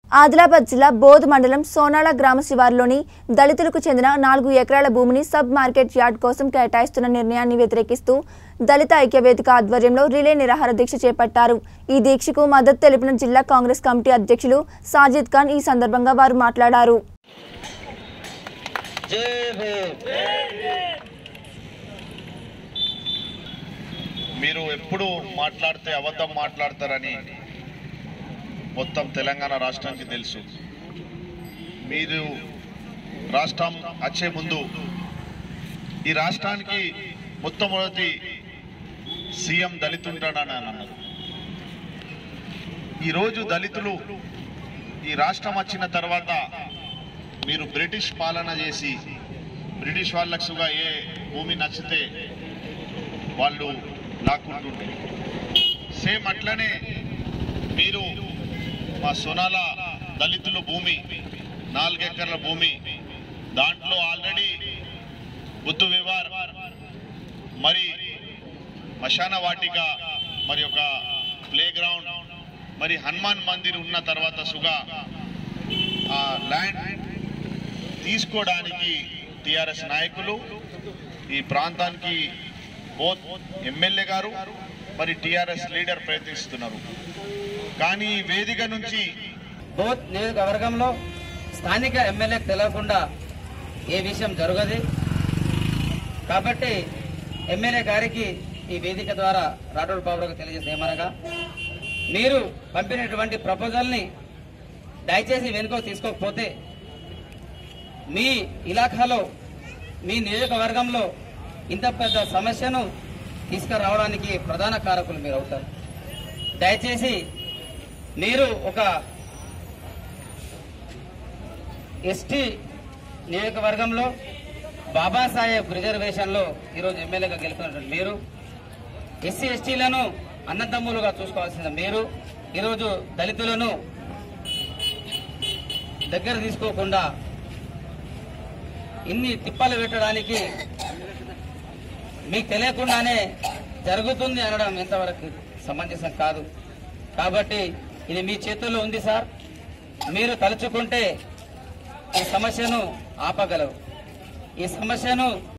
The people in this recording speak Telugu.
ఆదిలాబాద్ జిల్లా బోధ్ మండలం సోనాల గ్రామ శివారులోని దళితులకు చెందిన నాలుగు ఎకరాల భూమిని సబ్ మార్కెట్ యార్డ్ కోసం కేటాయిస్తున్న నిర్ణయాన్ని వ్యతిరేకిస్తూ దళిత ఐక్య వేదిక ఆధ్వర్యంలో రిలే నిరాహార దీక్ష చేపట్టారు ఈ దీక్షకు మద్దతు తెలిపిన జిల్లా కాంగ్రెస్ కమిటీ అధ్యక్షులు సాజిద్ ఖాన్ ఈ సందర్భంగా వారు మాట్లాడారు జై భీమ్ మీరు ఎప్పుడు మాట్లాడితే అబద్ధం మాట్లాడతారని మొత్తం తెలంగాణ రాష్ట్రానికి తెలుసు మీరు రాష్ట్రం వచ్చే ముందు ఈ రాష్ట్రానికి మొట్టమొదటి సీఎం దళితుంటాడని అన్నారు ఈరోజు దళితులు ఈ రాష్ట్రం వచ్చిన తర్వాత మీరు బ్రిటిష్ పాలన చేసి బ్రిటిష్ వాళ్ళకు సుగా ఏ భూమి నచ్చితే వాళ్ళు లాక్కుంటుండే సేమ్ అట్లనే మీరు మా సొనాల దళితుల భూమి నాలుగెకర్ల భూమి దాంట్లో ఆల్రెడీ బుద్ధు వివార్ మరి మశాన వాటిక మరి ఒక ప్లే గ్రౌండ్ మరి హనుమాన్ మందిర్ ఉన్న తర్వాత సుగా ఆ ల్యాండ్ తీసుకోవడానికి టిఆర్ఎస్ నాయకులు ఈ ప్రాంతానికి బోత్ ఎమ్మెల్యే గారు మరి టిఆర్ఎస్ లీడర్ ప్రయత్నిస్తున్నారు కానీ ఈ వేదిక నుంచి బోత్ నియోజకవర్గంలో స్థానిక ఎమ్మెల్యేకి తెలియకుండా ఏ విషయం జరగదు కాబట్టి ఎమ్మెల్యే గారికి ఈ వేదిక ద్వారా రాఠోడ్ బాబులకు తెలియజేసి ఏమనగా మీరు పంపినటువంటి ప్రపోజల్ని దయచేసి వెనుకకు తీసుకోకపోతే మీ ఇలాఖాలో మీ నియోజకవర్గంలో ఇంత పెద్ద సమస్యను తీసుకురావడానికి ప్రధాన కారకులు మీరు అవుతారు దయచేసి మీరు ఒక ఎస్టీ నియోజకవర్గంలో బాబాసాహెబ్ రిజర్వేషన్లో ఈరోజు ఎమ్మెల్యేగా గెలుపుతున్నటువంటి మీరు ఎస్సీ ఎస్టీలను అన్నదమ్ములుగా చూసుకోవాల్సిన మీరు ఈరోజు దళితులను దగ్గర తీసుకోకుండా ఇన్ని తిప్పలు పెట్టడానికి మీకు తెలియకుండానే జరుగుతుంది అనడం ఎంతవరకు సమంజసం కాదు కాబట్టి ఇది మీ చేతుల్లో ఉంది సార్ మీరు తలుచుకుంటే ఈ సమస్యను ఆపగలరు ఈ సమస్యను